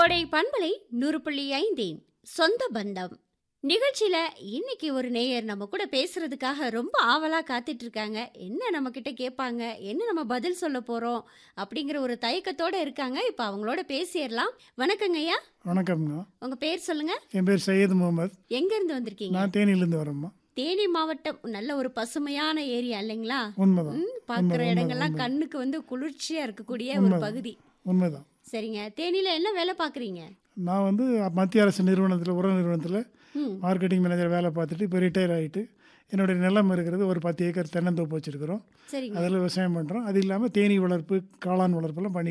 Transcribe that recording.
கோடை பண்பலை நூறு புள்ளி ஐந்தின் சொந்த பந்தம் நிகழ்ச்சியில இன்னைக்கு ஒரு நேயர் நம்ம கூட பேசுறதுக்காக ரொம்ப ஆவலா காத்துட்டு இருக்காங்க என்ன நம்ம கிட்ட கேட்பாங்க என்ன நம்ம பதில் சொல்ல போறோம் அப்படிங்கிற ஒரு தயக்கத்தோட இருக்காங்க இப்ப அவங்களோட பேசிடலாம் வணக்கங்க ஐயா வணக்கம்ங்க உங்க பேர் சொல்லுங்க என் பேர் சையது முகமது எங்க இருந்து வந்திருக்கீங்க நான் தேனியிலேருந்து வரேம்மா தேனி மாவட்டம் நல்ல ஒரு பசுமையான ஏரியா இல்லைங்களா உண்மைதான் ம், பார்க்குற உண்மை, இடங்கள்லாம் உண்மை. கண்ணுக்கு வந்து குளிர்ச்சியா இருக்கக்கூடிய ஒரு உண்மைதான். பகுதி உண்மைதான் சரிங்க தேனியில என்ன வேலை பார்க்குறீங்க நான் வந்து மத்திய அரசு நிறுவனத்தில் உர நிறுவனத்தில் ம் மார்க்கெட்டிங் மேனேஜர் வேலை பார்த்துட்டு இப்போ ரிட்டையர் ஆகிட்டு என்னுடைய நிலம் இருக்கிறது ஒரு பத்து ஏக்கர் தென்னந்தோப்பு வச்சுருக்கிறோம் சரிங்க அதில் விவசாயம் பண்ணுறோம் அது இல்லாமல் தேனீ வளர்ப்பு காளான் வளர்ப்பெல்லாம் பண்ணி